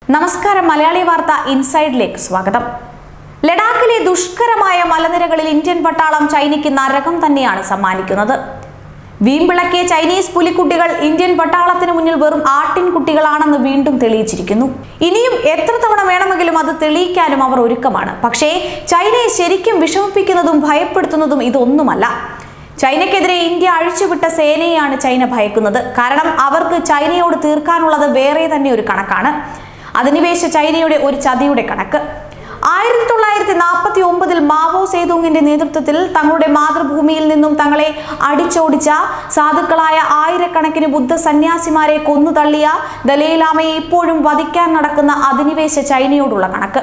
നമസ്കാരം മലയാളി വാർത്ത ഇൻസൈഡിലേക്ക് സ്വാഗതം ലഡാക്കിലെ ദുഷ്കരമായ മലനിരകളിൽ ഇന്ത്യൻ പട്ടാളം ചൈനയ്ക്ക് നരകം തന്നെയാണ് സമ്മാനിക്കുന്നത് വീമ്പിളക്കിയ ചൈനീസ് പുലിക്കുട്ടികൾ ഇന്ത്യൻ പട്ടാളത്തിന് മുന്നിൽ വെറും ആട്ടിൻകുട്ടികളാണെന്ന് വീണ്ടും തെളിയിച്ചിരിക്കുന്നു ഇനിയും എത്ര തവണ വേണമെങ്കിലും അത് തെളിയിക്കാനും അവർ ഒരുക്കമാണ് പക്ഷേ ചൈനയെ ശരിക്കും വിഷമിപ്പിക്കുന്നതും ഭയപ്പെടുത്തുന്നതും ഇതൊന്നുമല്ല ചൈനയ്ക്കെതിരെ ഇന്ത്യ അഴിച്ചുവിട്ട സേനയെയാണ് ചൈന ഭയക്കുന്നത് കാരണം അവർക്ക് ചൈനയോട് തീർക്കാനുള്ളത് വേറെ തന്നെ ഒരു കണക്കാണ് അധിനിവേശ ചൈനയുടെ ഒരു ചതിയുടെ കണക്ക് ആയിരത്തി തൊള്ളായിരത്തി നാൽപ്പത്തി ഒമ്പതിൽ മാവോ സേതുങ്ങിന്റെ നേതൃത്വത്തിൽ തങ്ങളുടെ മാതൃഭൂമിയിൽ നിന്നും തങ്ങളെ അടിച്ചോടിച്ച സാധുക്കളായ ആയിരക്കണക്കിന് ബുദ്ധ സന്യാസിമാരെ കൊന്നുതള്ളിയ ദലൈലാമയെ ഇപ്പോഴും വധിക്കാൻ നടക്കുന്ന അധിനിവേശ ചൈനയോടുള്ള കണക്ക്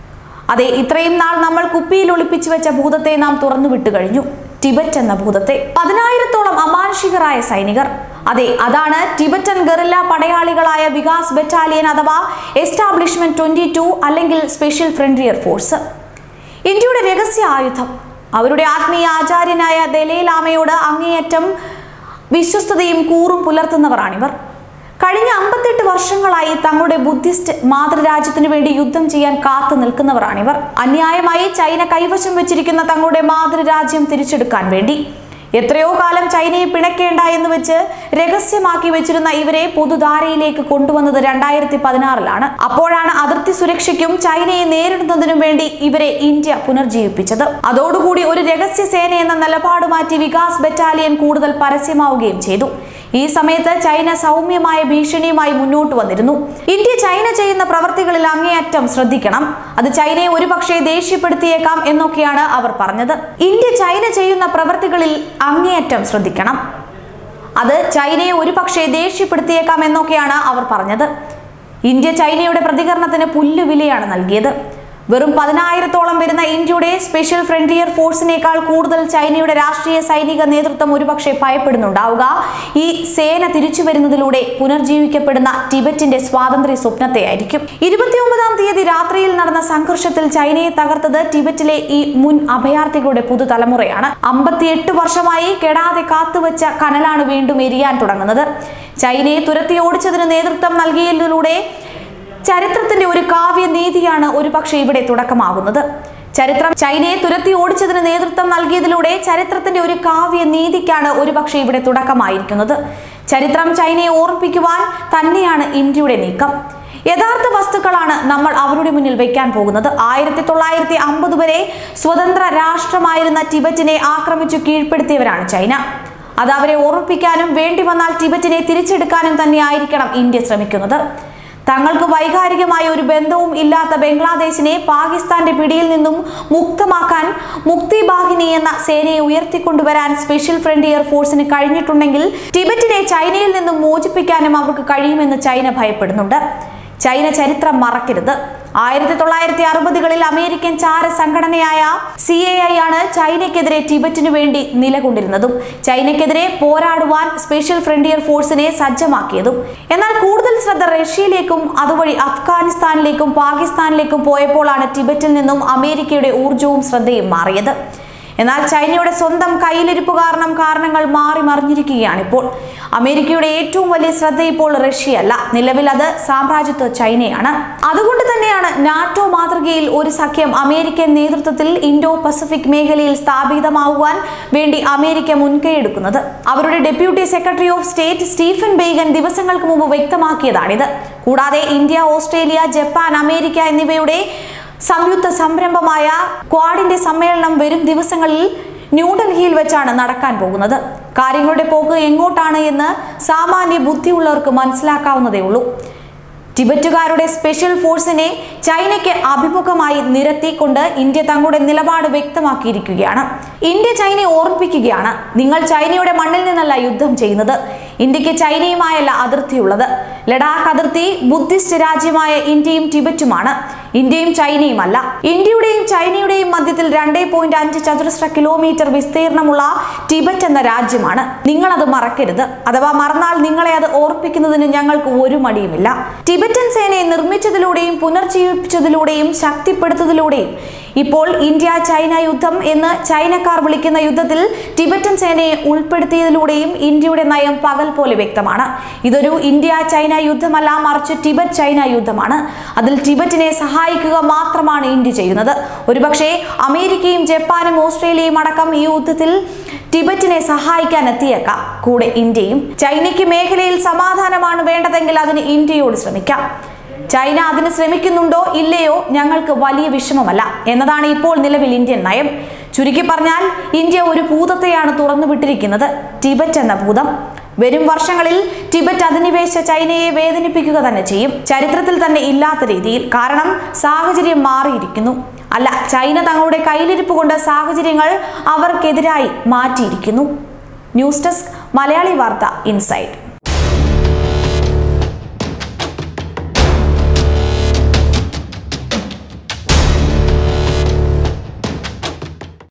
അതെ ഇത്രയും നാൾ നമ്മൾ കുപ്പിയിൽ ഒളിപ്പിച്ചു വെച്ച ഭൂതത്തെ നാം തുറന്നു വിട്ടു കഴിഞ്ഞു ടിബറ്റ് എന്ന ഭൂതത്തെ പതിനായിരത്തോളം അമാനുഷികരായ സൈനികർ അതെ അതാണ് ടിബറ്റൻ ഗറില്ല പടയാളികളായ വികാസ് ബറ്റാലിയൻ അഥവാ എസ്റ്റാബ്ലിഷ്മെന്റ് ട്വന്റി ടു അല്ലെങ്കിൽ സ്പെഷ്യൽ ഫ്രണ്ടിയർ ഫോഴ്സ് ഇന്ത്യയുടെ രഹസ്യ ആയുധം അവരുടെ ആത്മീയ ആചാര്യനായ ദലൈലാമയോട് അങ്ങേയറ്റം വിശ്വസ്തതയും കൂറും പുലർത്തുന്നവരാണിവർ കഴിഞ്ഞ അമ്പത്തെട്ട് വർഷങ്ങളായി തങ്ങളുടെ ബുദ്ധിസ്റ്റ് മാതൃരാജ്യത്തിനു വേണ്ടി യുദ്ധം ചെയ്യാൻ കാത്തു നിൽക്കുന്നവരാണിവർ അന്യായമായി ചൈന കൈവശം വെച്ചിരിക്കുന്ന തങ്ങളുടെ മാതൃരാജ്യം തിരിച്ചെടുക്കാൻ വേണ്ടി എത്രയോ കാലം ചൈനയെ പിണക്കേണ്ട എന്ന് വെച്ച് രഹസ്യമാക്കി വെച്ചിരുന്ന ഇവരെ പൊതുധാരയിലേക്ക് കൊണ്ടുവന്നത് രണ്ടായിരത്തി പതിനാറിലാണ് അപ്പോഴാണ് അതിർത്തി സുരക്ഷയ്ക്കും ചൈനയെ നേരിടുന്നതിനും വേണ്ടി ഇവരെ ഇന്ത്യ പുനർജീവിപ്പിച്ചത് അതോടുകൂടി ഒരു രഹസ്യ സേന എന്ന നിലപാട് മാറ്റി വികാസ് ബറ്റാലിയൻ കൂടുതൽ പരസ്യമാവുകയും ചെയ്തു ഈ സമയത്ത് ചൈന സൗമ്യമായ ഭീഷണിയുമായി മുന്നോട്ട് വന്നിരുന്നു ഇന്ത്യ ചൈന ചെയ്യുന്ന പ്രവർത്തികളിൽ അങ്ങേയറ്റം ശ്രദ്ധിക്കണം അത് ചൈനയെ ഒരുപക്ഷെ ദേഷ്യപ്പെടുത്തിയേക്കാം എന്നൊക്കെയാണ് അവർ പറഞ്ഞത് ഇന്ത്യ ചൈന ചെയ്യുന്ന പ്രവർത്തികളിൽ അങ്ങേയറ്റം ശ്രദ്ധിക്കണം അത് ചൈനയെ ഒരുപക്ഷെ ദേഷ്യപ്പെടുത്തിയേക്കാം എന്നൊക്കെയാണ് അവർ പറഞ്ഞത് ഇന്ത്യ ചൈനയുടെ പ്രതികരണത്തിന് പുല്ലുവിലയാണ് നൽകിയത് വെറും പതിനായിരത്തോളം വരുന്ന ഇന്ത്യയുടെ സ്പെഷ്യൽ ഫ്രണ്ടിയർ ഫോഴ്സിനേക്കാൾ കൂടുതൽ ചൈനയുടെ രാഷ്ട്രീയ സൈനിക നേതൃത്വം ഒരുപക്ഷെ ഭയപ്പെടുന്നുണ്ടാവുക ഈ സേന തിരിച്ചു വരുന്നതിലൂടെ പുനർജീവിക്കപ്പെടുന്ന ടിബറ്റിന്റെ സ്വാതന്ത്ര്യ സ്വപ്നത്തെയായിരിക്കും ഇരുപത്തിയൊമ്പതാം തീയതി രാത്രിയിൽ നടന്ന സംഘർഷത്തിൽ ചൈനയെ തകർത്തത് ടിബറ്റിലെ ഈ മുൻ അഭയാർത്ഥികളുടെ പുതുതലമുറയാണ് അമ്പത്തിയെട്ട് വർഷമായി കെടാതെ കാത്തുവച്ച കനലാണ് വീണ്ടും എരിയാൻ തുടങ്ങുന്നത് ചൈനയെ തുരത്തി ഓടിച്ചതിന് നേതൃത്വം നൽകിയതിലൂടെ ചരിത്രത്തിന്റെ ഒരു കാവ്യ നീതിയാണ് ഒരുപക്ഷെ ഇവിടെ തുടക്കമാകുന്നത് ചരിത്രം ചൈനയെ തുരത്തി ഓടിച്ചതിന് നേതൃത്വം നൽകിയതിലൂടെ ചരിത്രത്തിന്റെ ഒരു കാവ്യ നീതിക്കാണ് ഒരുപക്ഷെ ഇവിടെ തുടക്കമായിരിക്കുന്നത് ചരിത്രം ചൈനയെ ഓർമ്മിപ്പിക്കുവാൻ തന്നെയാണ് ഇന്ത്യയുടെ നീക്കം യഥാർത്ഥ വസ്തുക്കളാണ് നമ്മൾ അവരുടെ മുന്നിൽ വയ്ക്കാൻ പോകുന്നത് ആയിരത്തി തൊള്ളായിരത്തി അമ്പത് വരെ സ്വതന്ത്ര രാഷ്ട്രമായിരുന്ന ടിബറ്റിനെ ആക്രമിച്ചു കീഴ്പ്പെടുത്തിയവരാണ് ചൈന അത് അവരെ ഓർമ്മിപ്പിക്കാനും വേണ്ടി വന്നാൽ ടിബറ്റിനെ തിരിച്ചെടുക്കാനും തന്നെ ആയിരിക്കണം ഇന്ത്യ ശ്രമിക്കുന്നത് തങ്ങൾക്ക് വൈകാരികമായ ഒരു ബന്ധവും ഇല്ലാത്ത ബംഗ്ലാദേശിനെ പാകിസ്ഥാന്റെ പിടിയിൽ നിന്നും മുക്തമാക്കാൻ മുക്തി ബാഹിനി എന്ന സേനയെ ഉയർത്തിക്കൊണ്ടുവരാൻ സ്പെഷ്യൽ ഫ്രണ്ടിയർ ഫോഴ്സിന് കഴിഞ്ഞിട്ടുണ്ടെങ്കിൽ ടിബറ്റിനെ ചൈനയിൽ നിന്നും മോചിപ്പിക്കാനും അവർക്ക് കഴിയുമെന്ന് ചൈന ഭയപ്പെടുന്നുണ്ട് ചൈന ചരിത്രം മറക്കരുത് ആയിരത്തി തൊള്ളായിരത്തി അറുപതുകളിൽ അമേരിക്കൻ ചാര സംഘടനയായ സി എ ഐ ആണ് ചൈനയ്ക്കെതിരെ ടിബറ്റിനു വേണ്ടി നിലകൊണ്ടിരുന്നതും ചൈനയ്ക്കെതിരെ പോരാടുവാൻ സ്പെഷ്യൽ ഫ്രണ്ടിയർ ഫോഴ്സിനെ സജ്ജമാക്കിയതും എന്നാൽ കൂടുതൽ ശ്രദ്ധ റഷ്യയിലേക്കും അതുവഴി അഫ്ഗാനിസ്ഥാനിലേക്കും പാകിസ്ഥാനിലേക്കും പോയപ്പോഴാണ് ടിബറ്റിൽ നിന്നും അമേരിക്കയുടെ ഊർജവും ശ്രദ്ധയും മാറിയത് എന്നാൽ ചൈനയുടെ സ്വന്തം കയ്യിലിരിപ്പ് കാരണം കാരണങ്ങൾ മാറി മറിഞ്ഞിരിക്കുകയാണ് ഇപ്പോൾ അമേരിക്കയുടെ ഏറ്റവും വലിയ ശ്രദ്ധ ഇപ്പോൾ റഷ്യയല്ല നിലവിൽ അത് സാമ്രാജ്യത്വ ചൈനയാണ് അതുകൊണ്ട് തന്നെയാണ് നാറ്റോ മാതൃകയിൽ ഒരു സഖ്യം അമേരിക്കൻ നേതൃത്വത്തിൽ ഇൻഡോ പസഫിക് മേഖലയിൽ സ്ഥാപിതമാകുവാൻ വേണ്ടി അമേരിക്ക മുൻകൈയെടുക്കുന്നത് അവരുടെ deputy secretary of state Stephen Biegun ദിവസങ്ങൾക്ക് മുമ്പ് വ്യക്തമാക്കിയതാണിത് കൂടാതെ ഇന്ത്യ ഓസ്ട്രേലിയ ജപ്പാൻ അമേരിക്ക എന്നിവയുടെ സംയുക്ത സംരംഭമായ ക്വാഡിന്റെ സമ്മേളനം വരും ദിവസങ്ങളിൽ ന്യൂഡൽഹിയിൽ വെച്ചാണ് നടക്കാൻ പോകുന്നത് കാര്യങ്ങളുടെ പോക്ക് എങ്ങോട്ടാണ് എന്ന് സാമാന്യ ബുദ്ധിയുള്ളവർക്ക് മനസ്സിലാക്കാവുന്നതേ ഉള്ളൂ ടിബറ്റുകാരുടെ സ്പെഷ്യൽ ഫോഴ്സിനെ ചൈനയ്ക്ക് അഭിമുഖമായി നിരത്തിക്കൊണ്ട് ഇന്ത്യ തങ്ങളുടെ നിലപാട് വ്യക്തമാക്കിയിരിക്കുകയാണ് ഇന്ത്യ ചൈനയെ ഓർമ്മിപ്പിക്കുകയാണ് നിങ്ങൾ ചൈനയുടെ മണ്ണിൽ നിന്നല്ല യുദ്ധം ചെയ്യുന്നത് ഇന്ത്യക്ക് ചൈനയുമായല്ല അതിർത്തിയുള്ളത് ലഡാക്ക് അതിർത്തി ബുദ്ധിസ്റ്റ് രാജ്യമായ ഇന്ത്യയും ടിബറ്റുമാണ് ഇന്ത്യയും ചൈനയുമല്ല ഇന്ത്യയുടെയും ചൈനയുടെയും മധ്യത്തിൽ രണ്ടേ പോയിന്റ് അഞ്ച് ചതുരശ്ര കിലോമീറ്റർ വിസ്തീർണമുള്ള ടിബറ്റ് എന്ന രാജ്യമാണ് നിങ്ങൾ അത് മറക്കരുത് അഥവാ മറന്നാൽ നിങ്ങളെ അത് ഓർപ്പിക്കുന്നതിന് ഞങ്ങൾക്ക് ഒരു മടിയുമില്ല ടിബറ്റൻ സേനയെ നിർമ്മിച്ചതിലൂടെയും പുനർജീവിപ്പിച്ചതിലൂടെയും ശക്തിപ്പെടുത്തതിലൂടെയും ഇപ്പോൾ ഇന്ത്യ ചൈന യുദ്ധം എന്ന് ചൈനക്കാർ വിളിക്കുന്ന യുദ്ധത്തിൽ ടിബറ്റൻ സേനയെ ഉൾപ്പെടുത്തിയതിലൂടെയും ഇന്ത്യയുടെ നയം പകൽ പോലെ വ്യക്തമാണ് ഇതൊരു ഇന്ത്യ ചൈന യുദ്ധമല്ല മറിച്ച് ടിബറ്റ് ചൈന യുദ്ധമാണ് അതിൽ ടിബറ്റിനെ സഹായിക്കുക മാത്രമാണ് ഇന്ത്യ ചെയ്യുന്നത് ഒരുപക്ഷെ അമേരിക്കയും ജപ്പാനും ഓസ്ട്രേലിയയും അടക്കം ഈ യുദ്ധത്തിൽ ടിബറ്റിനെ സഹായിക്കാൻ എത്തിയേക്കാം കൂടെ ഇന്ത്യയും ചൈനയ്ക്ക് മേഖലയിൽ സമാധാനമാണ് വേണ്ടതെങ്കിൽ അതിന് ഇന്ത്യയോട് ശ്രമിക്കാം ചൈന അതിന് ശ്രമിക്കുന്നുണ്ടോ ഇല്ലയോ ഞങ്ങൾക്ക് വലിയ വിഷമമല്ല എന്നതാണ് ഇപ്പോൾ നിലവിൽ ഇന്ത്യൻ നയം ചുരുക്കി പറഞ്ഞാൽ ഇന്ത്യ ഒരു ഭൂതത്തെയാണ് തുറന്നുവിട്ടിരിക്കുന്നത് ടിബറ്റ് എന്ന ഭൂതം വരും വർഷങ്ങളിൽ ടിബറ്റ് അധിനിവേശ ചൈനയെ വേദനിപ്പിക്കുക തന്നെ ചെയ്യും ചരിത്രത്തിൽ തന്നെ ഇല്ലാത്ത രീതിയിൽ കാരണം സാഹചര്യം മാറിയിരിക്കുന്നു അല്ല ചൈന തങ്ങളുടെ കയ്യിലിരിപ്പ് കൊണ്ട് സാഹചര്യങ്ങൾ അവർക്കെതിരായി മാറ്റിയിരിക്കുന്നു ന്യൂസ് ഡെസ്ക് മലയാളി വാർത്ത ഇൻസൈഡ്